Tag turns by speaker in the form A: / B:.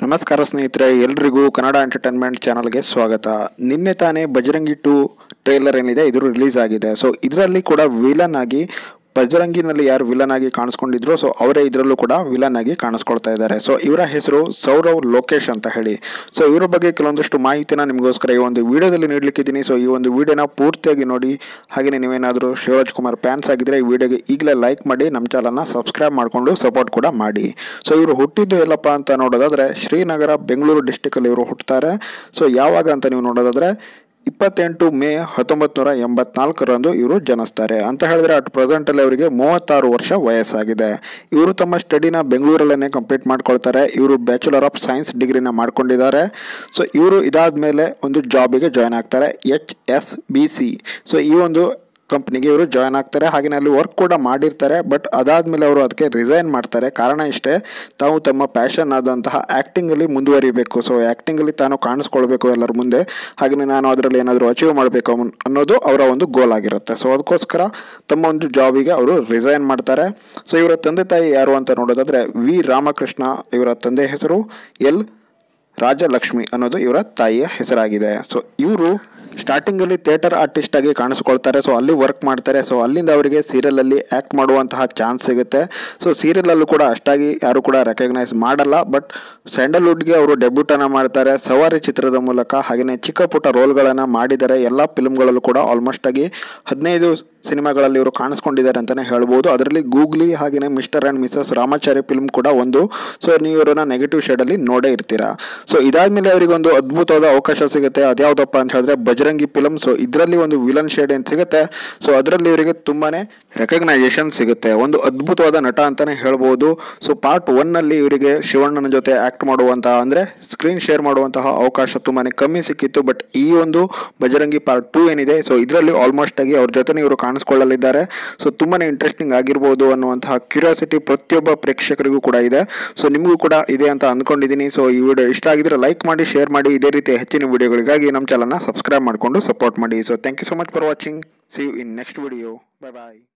A: ನಮಸ್ಕಾರ ಸ್ನೇಹಿತರೆ ಎಲ್ರಿಗೂ ಕನ್ನಡ ಎಂಟರ್ಟೈನ್ಮೆಂಟ್ ಚಾನಲ್ಗೆ ಸ್ವಾಗತ ನಿನ್ನೆ ತಾನೇ ಬಜರಂಗಿ ಟು ಟ್ರೇಲರ್ ಏನಿದೆ ಇದು ರಿಲೀಸ್ ಆಗಿದೆ ಸೊ ಇದರಲ್ಲಿ ಕೂಡ ವಿಲನ್ ಆಗಿ ಬಜರಂಗಿನಲ್ಲಿ ಯಾರು ವಿಲನ್ ಆಗಿ ಕಾಣಿಸ್ಕೊಂಡಿದ್ರು ಸೊ ಅವರೇ ಇದರಲ್ಲೂ ಕೂಡ ವಿಲನ್ ಆಗಿ ಕಾಣಿಸ್ಕೊಳ್ತಾ ಇದ್ದಾರೆ ಸೊ ಇವರ ಹೆಸರು ಸೌರವ್ ಲೋಕೇಶ್ ಅಂತ ಹೇಳಿ ಸೊ ಇವರ ಬಗ್ಗೆ ಕೆಲವೊಂದಷ್ಟು ಮಾಹಿತಿನ ನಿಮಗೋಸ್ಕರ ಈ ಒಂದು ವಿಡಿಯೋದಲ್ಲಿ ನೀಡಲಿಕ್ಕಿದ್ದೀನಿ ಸೊ ಈ ಒಂದು ವಿಡಿಯೋನ ಪೂರ್ತಿಯಾಗಿ ನೋಡಿ ಹಾಗೆಯೇ ನೀವೇನಾದರೂ ಶಿವರಾಜ್ ಕುಮಾರ್ ಫ್ಯಾನ್ಸ್ ಆಗಿದ್ರೆ ಈ ವಿಡಿಯೋಗೆ ಈಗಲೇ ಲೈಕ್ ಮಾಡಿ ನಮ್ಮ ಚಾನಲ್ನ ಸಬ್ಸ್ಕ್ರೈಬ್ ಮಾಡಿಕೊಂಡು ಸಪೋರ್ಟ್ ಕೂಡ ಮಾಡಿ ಸೊ ಇವರು ಹುಟ್ಟಿದ್ದು ಎಲ್ಲಪ್ಪ ಅಂತ ನೋಡೋದಾದ್ರೆ ಶ್ರೀನಗರ ಬೆಂಗಳೂರು ಡಿಸ್ಟಿಕಲ್ಲಿ ಇವರು ಹುಟ್ಟುತ್ತಾರೆ ಸೊ ಯಾವಾಗ ಅಂತ ನೀವು ನೋಡೋದಾದ್ರೆ ಇಪ್ಪತ್ತೆಂಟು ಮೇ ಹತ್ತೊಂಬತ್ತು ನೂರ ಎಂಬತ್ನಾಲ್ಕರಂದು ಇವರು ಜನಿಸ್ತಾರೆ ಅಂತ ಹೇಳಿದ್ರೆ ಅಟ್ ಪ್ರೆಸೆಂಟಲ್ಲಿ ಅವರಿಗೆ ಮೂವತ್ತಾರು ವರ್ಷ ವಯಸ್ಸಾಗಿದೆ ಇವರು ತಮ್ಮ ಸ್ಟಡಿನ ಬೆಂಗಳೂರಲ್ಲೇ ಕಂಪ್ಲೀಟ್ ಮಾಡ್ಕೊಳ್ತಾರೆ ಇವರು ಬ್ಯಾಚುಲರ್ ಆಫ್ ಸೈನ್ಸ್ ಡಿಗ್ರಿನ ಮಾಡ್ಕೊಂಡಿದ್ದಾರೆ ಸೊ ಇವರು ಇದಾದ ಮೇಲೆ ಒಂದು ಜಾಬಿಗೆ ಜಾಯ್ನ್ ಆಗ್ತಾರೆ H S B C so ಈ ಒಂದು ಕಂಪ್ನಿಗೆ ಇವರು ಜಾಯ್ನ್ ಆಗ್ತಾರೆ ಹಾಗೆಯೇ ಅಲ್ಲಿ ವರ್ಕ್ ಕೂಡ ಮಾಡಿರ್ತಾರೆ ಬಟ್ ಅದಾದಮೇಲೆ ಅವರು ಅದಕ್ಕೆ ರಿಸೈನ್ ಮಾಡ್ತಾರೆ ಕಾರಣ ಇಷ್ಟೇ ತಾವು ತಮ್ಮ ಪ್ಯಾಷನ್ ಆದಂತಹ ಆ್ಯಕ್ಟಿಂಗಲ್ಲಿ ಮುಂದುವರಿಬೇಕು ಸೊ ಆ್ಯಕ್ಟಿಂಗಲ್ಲಿ ತಾನು ಕಾಣಿಸ್ಕೊಳ್ಬೇಕು ಎಲ್ಲರ ಮುಂದೆ ಹಾಗೆಯೇ ನಾನು ಅದರಲ್ಲಿ ಏನಾದರೂ ಅಚೀವ್ ಮಾಡಬೇಕು ಅನ್- ಅನ್ನೋದು ಅವರ ಒಂದು ಗೋಲ್ ಆಗಿರುತ್ತೆ ಸೊ ಅದಕ್ಕೋಸ್ಕರ ತಮ್ಮ ಒಂದು ಜಾಬಿಗೆ ಅವರು ರಿಸೈನ್ ಮಾಡ್ತಾರೆ ಸೊ ಇವರ ತಂದೆ ತಾಯಿ ಯಾರು ಅಂತ ನೋಡೋದಾದರೆ ವಿ ರಾಮಕೃಷ್ಣ ಇವರ ತಂದೆ ಹೆಸರು ಎಲ್ ರಾಜಲಕ್ಷ್ಮಿ ಅನ್ನೋದು ಇವರ ತಾಯಿಯ ಹೆಸರಾಗಿದೆ ಸೊ ಇವರು ಸ್ಟಾರ್ಟಿಂಗಲ್ಲಿ ಥಿಯೇಟರ್ ಆರ್ಟಿಸ್ಟ್ ಆಗಿ ಕಾಣಿಸ್ಕೊಳ್ತಾರೆ ಸೊ ಅಲ್ಲಿ ವರ್ಕ್ ಮಾಡ್ತಾರೆ ಸೊ ಅಲ್ಲಿಂದ ಅವರಿಗೆ ಸೀರಿಯಲಲ್ಲಿ ಆ್ಯಕ್ಟ್ ಮಾಡುವಂತಹ ಚಾನ್ಸ್ ಸಿಗುತ್ತೆ ಸೊ ಸೀರಿಯಲಲ್ಲೂ ಕೂಡ ಅಷ್ಟಾಗಿ ಯಾರು ಕೂಡ ರೆಕಗ್ನೈಸ್ ಮಾಡಲ್ಲ ಬಟ್ ಸ್ಯಾಂಡಲ್ವುಡ್ಗೆ ಅವರು ಡೆಬ್ಯೂಟನ್ನು ಮಾಡ್ತಾರೆ ಸವಾರಿ ಚಿತ್ರದ ಮೂಲಕ ಹಾಗೆಯೇ ಚಿಕ್ಕ ಪುಟ್ಟ ರೋಲ್ಗಳನ್ನು ಮಾಡಿದ್ದಾರೆ ಎಲ್ಲ ಫಿಲ್ಮ್ಗಳಲ್ಲೂ ಕೂಡ ಆಲ್ಮೋಸ್ಟ್ ಆಗಿ ಹದಿನೈದು ಸಿನಿಮಾಗಳಲ್ಲಿ ಇವರು ಕಾಣಿಸ್ಕೊಂಡಿದ್ದಾರೆ ಅಂತಲೇ ಹೇಳ್ಬೋದು ಅದರಲ್ಲಿ ಗೂಗ್ಲಿ ಹಾಗೆಯೇ Mr and Mrs Ramacharya film ಕೂಡ ಒಂದು ಸೊ ನೀವು ಇವರನ್ನ ನೆಗೆಟಿವ್ ಶೇಡಲ್ಲಿ ನೋಡೇ ಇರ್ತೀರಾ ಸೊ ಇದಾದ್ಮೇಲೆ ಅವರಿಗೆ ಒಂದು ಅದ್ಭುತವಾದ ಅವಕಾಶ ಸಿಗುತ್ತೆ ಅದ್ಯಾವುದಪ್ಪ ಅಂತ ಹೇಳಿದ್ರೆ ಬಜರಂಗಿ ಫಿಲಮ್ ಸೊ ಇದರಲ್ಲಿ ಒಂದು ವಿಲನ್ ಶೇಡ್ ಏನು ಸಿಗುತ್ತೆ ಸೊ ಅದರಲ್ಲಿ ಇವರಿಗೆ ತುಂಬಾನೇ ರೆಕಗ್ನೈಸೇಷನ್ ಸಿಗುತ್ತೆ ಒಂದು ಅದ್ಭುತವಾದ ನಟ ಅಂತಾನೆ ಹೇಳ್ಬೋದು ಸೊ ಪಾರ್ಟ್ ಒನ್ನಲ್ಲಿ ಇವರಿಗೆ ಶಿವಣ್ಣನ ಜೊತೆ ಆ್ಯಕ್ಟ್ ಮಾಡುವಂತಹ ಅಂದರೆ ಸ್ಕ್ರೀನ್ ಶೇರ್ ಮಾಡುವಂತಹ ಅವಕಾಶ ತುಂಬಾನೇ ಕಮ್ಮಿ ಸಿಕ್ಕಿತ್ತು ಬಟ್ ಈ ಒಂದು ಬಜರಂಗಿ ಪಾರ್ಟ್ ಟೂ ಏನಿದೆ ಸೊ ಇದರಲ್ಲಿ ಆಲ್ಮೋಸ್ಟ್ ಆಗಿ ಅವ್ರ ಜೊತೆ ಇವರು ಕಾಣಿಸ್ಕೊಳ್ಳಲಿದ್ದಾರೆ ಸೊ ತುಂಬಾನೇ ಇಂಟ್ರೆಸ್ಟಿಂಗ್ ಆಗಿರ್ಬೋದು ಅನ್ನುವಂತಹ ಕ್ಯೂರಿಯಾಸಿಟಿ ಪ್ರತಿಯೊಬ್ಬ ಪ್ರೇಕ್ಷಕರಿಗೂ ಕೂಡ ಇದೆ ಸೊ ನಿಮಗೂ ಕೂಡ ಇದೆ ಅಂತ ಅಂದ್ಕೊಂಡಿದ್ದೀನಿ ಸೊ ಈ ವಿಡಿಯೋ ಇಷ್ಟ ಆಗಿದ್ರೆ ಲೈಕ್ ಮಾಡಿ ಶೇರ್ ಮಾಡಿ ಇದೇ ರೀತಿ ಹೆಚ್ಚಿನ ವಿಡಿಯೋಗಳಿಗಾಗಿ ನಮ್ಮ ಚಾನಲ್ನ ಸಬ್ಸ್ಕ್ರೈಬ್ ಮಾಡಿಕೊಂಡು ಸಪೋರ್ಟ್ ಮಾಡಿ so thank you so much for watching see you in next video bye bye